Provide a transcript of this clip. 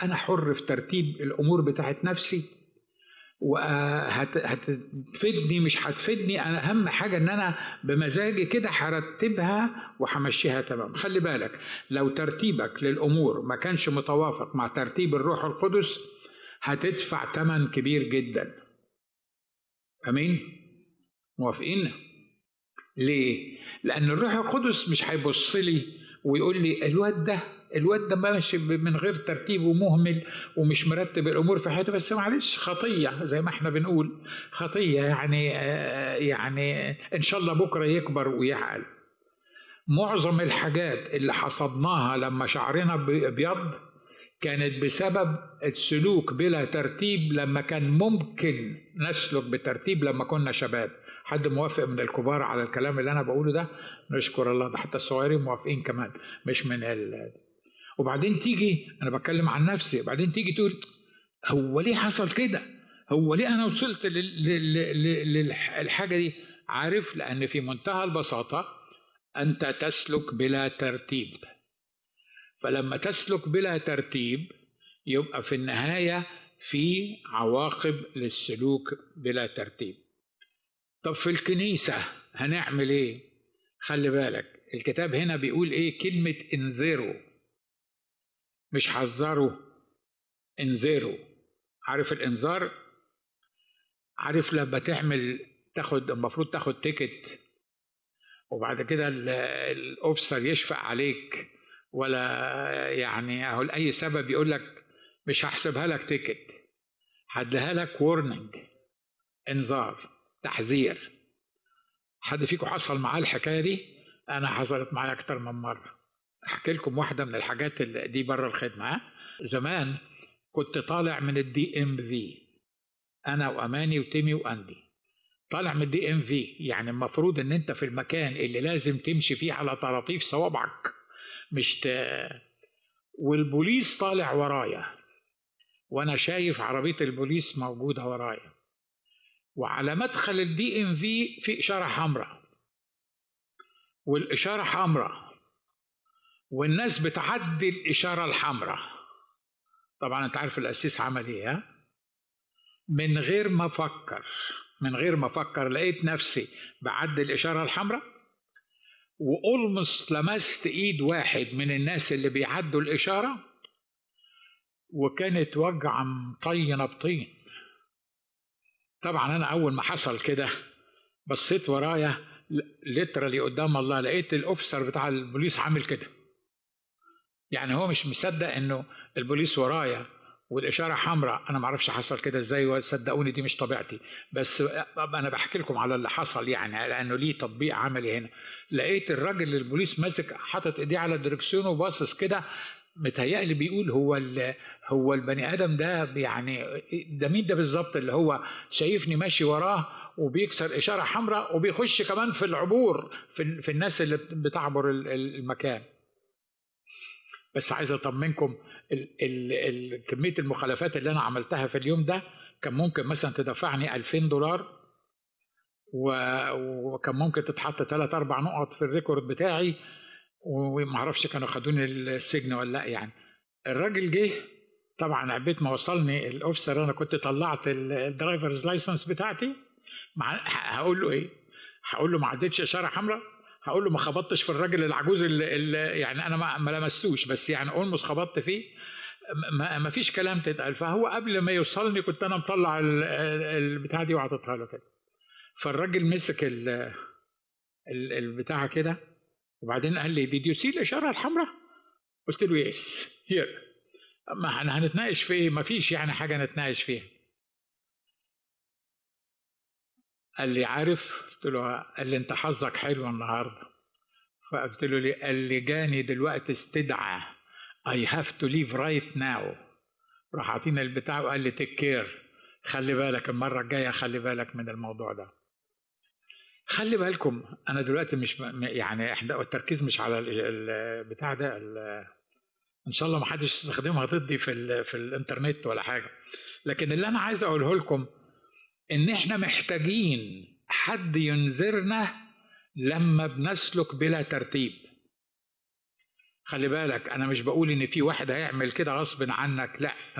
انا حر في ترتيب الامور بتاعت نفسي وهتفيدني مش هتفيدني انا اهم حاجه ان انا بمزاجي كده هرتبها وهمشيها تمام خلي بالك لو ترتيبك للامور ما كانش متوافق مع ترتيب الروح القدس هتدفع ثمن كبير جدا امين موافقين ليه لان الروح القدس مش هيبص لي ويقول لي الواد ده الواد ده ماشي من غير ترتيب ومهمل ومش مرتب الامور في حياته بس معلش خطيه زي ما احنا بنقول خطيه يعني يعني ان شاء الله بكره يكبر ويعقل معظم الحاجات اللي حصدناها لما شعرنا ابيض كانت بسبب السلوك بلا ترتيب لما كان ممكن نسلك بترتيب لما كنا شباب حد موافق من الكبار على الكلام اللي انا بقوله ده نشكر الله ده حتى الصغيرين موافقين كمان مش من ال... وبعدين تيجي انا بتكلم عن نفسي بعدين تيجي تقول هو ليه حصل كده هو ليه انا وصلت للحاجه دي عارف لان في منتهى البساطه انت تسلك بلا ترتيب فلما تسلك بلا ترتيب يبقى في النهايه في عواقب للسلوك بلا ترتيب طب في الكنيسه هنعمل ايه خلي بالك الكتاب هنا بيقول ايه كلمه انذروا مش حذروا انذروا عارف الانذار عارف لما تعمل تاخد المفروض تاخد تيكت وبعد كده الاوفيسر يشفق عليك ولا يعني اهو لاي سبب يقول لك مش هحسبها لك تيكت هديها لك وورنينج انذار تحذير حد فيكم حصل معاه الحكايه دي انا حصلت معايا اكتر من مره احكي لكم واحده من الحاجات اللي دي بره الخدمه زمان كنت طالع من الدي ام في انا واماني وتيمي واندي طالع من الدي ام في يعني المفروض ان انت في المكان اللي لازم تمشي فيه على طراطيف صوابعك مش ت... والبوليس طالع ورايا وانا شايف عربيه البوليس موجوده ورايا وعلى مدخل الدي ام في في اشاره حمراء والاشاره حمراء والناس بتعدي الاشاره الحمراء طبعا انت عارف القسيس عمل ايه ها من غير ما افكر من غير ما افكر لقيت نفسي بعدي الاشاره الحمراء وألمس لمست ايد واحد من الناس اللي بيعدوا الاشاره وكانت وجعه مطينه بطين طبعا انا اول ما حصل كده بصيت ورايا لترالي قدام الله لقيت الاوفيسر بتاع البوليس عامل كده يعني هو مش مصدق انه البوليس ورايا والاشاره حمراء انا ما اعرفش حصل كده ازاي وصدقوني دي مش طبيعتي بس انا بحكي لكم على اللي حصل يعني لانه ليه تطبيق عملي هنا لقيت الراجل البوليس ماسك حاطط ايديه على الدركسيون وباصص كده متهيألي بيقول هو هو البني ادم ده يعني ده مين ده بالظبط اللي هو شايفني ماشي وراه وبيكسر اشاره حمراء وبيخش كمان في العبور في, في الناس اللي بتعبر المكان بس عايز اطمنكم ال ال ال كميه المخالفات اللي انا عملتها في اليوم ده كان ممكن مثلا تدفعني 2000 دولار وكان ممكن تتحط ثلاث اربع نقط في الريكورد بتاعي وما اعرفش كانوا خدوني السجن ولا لا يعني الراجل جه طبعا عبيت ما وصلني الاوفيسر انا كنت طلعت الدرايفرز لايسنس بتاعتي مع هقول له ايه؟ هقول له ما عدتش اشاره حمراء هقول له ما خبطتش في الراجل العجوز اللي, اللي يعني انا ما, ما لمستوش بس يعني اولموس خبطت فيه ما, ما فيش كلام تتقال فهو قبل ما يوصلني كنت انا مطلع البتاع دي وعطيتها له كده فالراجل مسك البتاع كده وبعدين قال لي ديد يو سي الاشاره الحمراء؟ قلت له يس هير ما احنا هنتناقش في ايه؟ ما فيش يعني حاجه نتناقش فيها قال لي عارف؟ قلت له قال لي انت حظك حلو النهارده فقلت له لي قال لي جاني دلوقتي استدعى I have to leave right now راح عاطينا البتاع وقال لي تيك كير خلي بالك المرة الجاية خلي بالك من الموضوع ده خلي بالكم انا دلوقتي مش يعني احنا التركيز مش على البتاع ده ان شاء الله ما حدش يستخدمها ضدي في في الانترنت ولا حاجه لكن اللي انا عايز اقوله لكم ان احنا محتاجين حد ينذرنا لما بنسلك بلا ترتيب خلي بالك انا مش بقول ان في واحد هيعمل كده غصب عنك لا